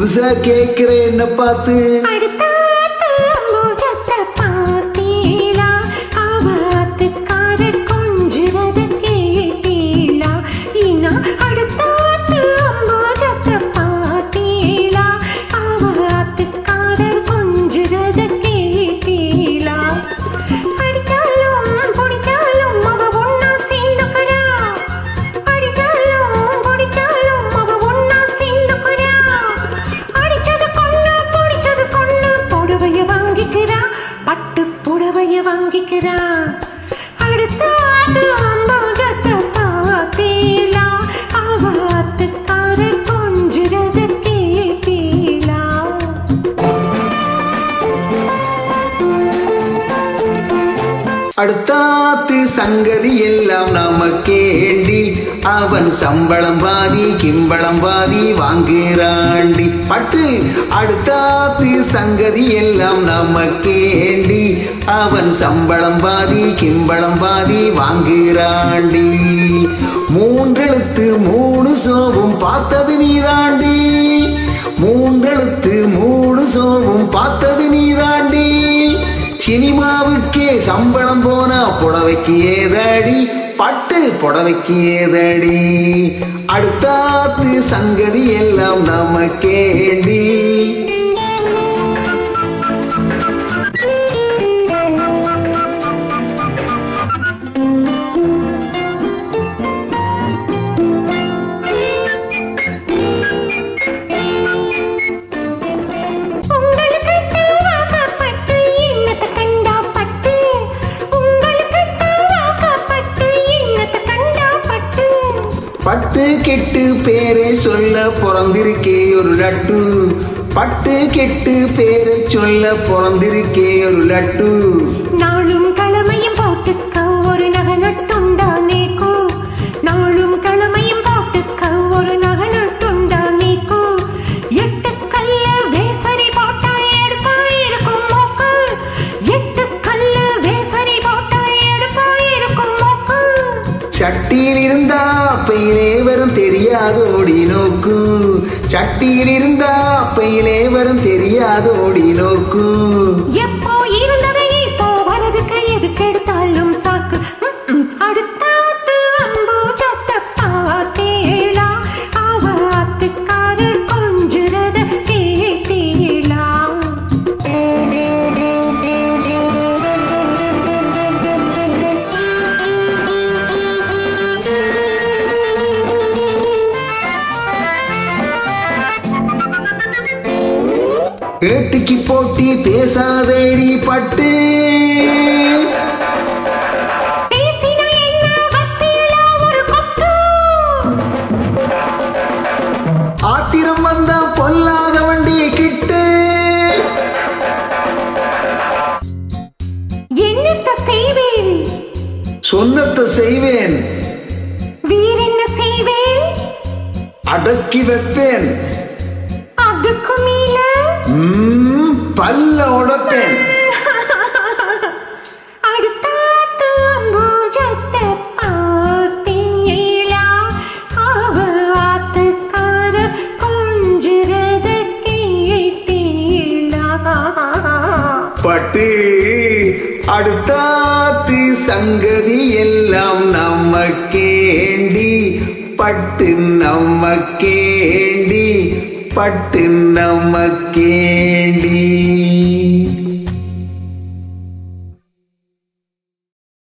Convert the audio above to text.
புதுசா கேக்குறேன் என்ன பார்த்து அடுத்தாத்து அம்புஜத்தை பார்த்தீளா? அவாத்துக்காரர் கொஞ்சுறது கேட்டீளா? இனா அடுத்தாத்து அம்புஜத்தை பார்த்தீளா? அவாத்துக்காரர் கொஞ்சுறது கேட்டீளா? அடிச்சாலும் புடிச்சாலும் அவ ஒண்ணா சேர்ந்துக்கிறா. அடிச்சாலும் புடிச்சாலும் அவ ஒண்ணா சேர்ந்துக்கிறா. அடிச்சது கொன்னு, புடிச்சது கொன்னு, புடவைய வாங்கிக்கிறா. பட்டு புடவைய வாங்கிக்கிறா. அடுத்தாத்து அம்புஜத்தை பார்த்தீளா? அவ ஆத்துக்காரர் கொஞ்சுறது கேட்டீளா? அடுத்தாத்து சங்கதி எல்லாம் நமக்கேண்டி அவன் சம்பளம் பாதி கிம்பளம் பாதி வாங்குறாண்டி பட்டு அடுத்தாத்து சங்கதி எல்லாம் நமக்கேண்டி அவன் சம்பளம் பாதி கிம்பளம் பாதி வாங்குறாண்டி மூன்றெழுத்து மூணு சோவும் பார்த்தது நீதாண்டி மூன்றெழுத்து மூணு சோவும் பார்த்தது நீதாண்டி சினிமாவுக்கே சம்பளம் போனா புடவைக்கு ஏதடி பட்டு புடவைக்கு ஏதடி அடுத்தாத்து சங்கதி எல்லாம் நமக்கேண்டி உங்களுக்கு வாக்கப்பட்டு எண்ணத்தை கண்டா பட்டு உங்களுக்கு வாக்கப்பட்டு எண்ணத்தை கண்டா பட்டு பட்டு கெட்டு பேரை சொல்ல பிறந்திருக்கே ஒரு லட்டு பட்டு கெட்டு பேரை சொல்ல பிறந்திருக்கே ஒரு லட்டு நாளும் கிழமையும் போட்டுக்க ஒரு நகை நட்டுண்டா நீக்கு நாளும் கிழமையும் போட்டுக்க ஒரு நகை நட்டுண்டா நீக்கு எட்டு கல்ல வேசரி போட்டா எடுப்பா இருக்கும் மூக்கு எட்டு கல்ல வேசரி போட்டா எடுப்பா இருக்கும் மூக்கு சட்டியில் இருந்தா பையிலே வரும் தெரியாதோடி நோக்கு சட்டியில் இருந்தா பையிலே வரும் தெரியாதோடி நோக்கு எப்போ இருந்ததை இப்போ வரதுக்கு எதுக்கு எடுத்தாலும் சாக்கு ம், ம். அடுத்தாத்து அம்பூஜத்தை பார்த்தேளா? அவ ஆத்துக்காரர் கொஞ்சுறத கேட்டீளா? ஏட்டுக்கு போட்டி பேசாதேடி பட்டு பேசினா என்ன வத்தீளா ஒரு கொத்து? ஆத்திரம் வந்தா பொல்லாத வண்டி கிட்டு என்னத்த செய்வேன் சொன்னத்தை செய்வேன் வேறென்ன செய்வேன் அடக்கி வைப்பேன் அதுக்கு மேல ம், பல்ல உடைப்பேன் அடுத்தாத்து அம்பூஜத்தை பார்த்தீங்களா? அவ ஆத்துக்கார கொஞ்சுறத கேட்டீங்களா? பட்டு அடுத்தாத்து சங்கதி எல்லாம் நமக்கேண்டி பட்டு நமக்கேண்டி பட்டு நமக்கேண்டி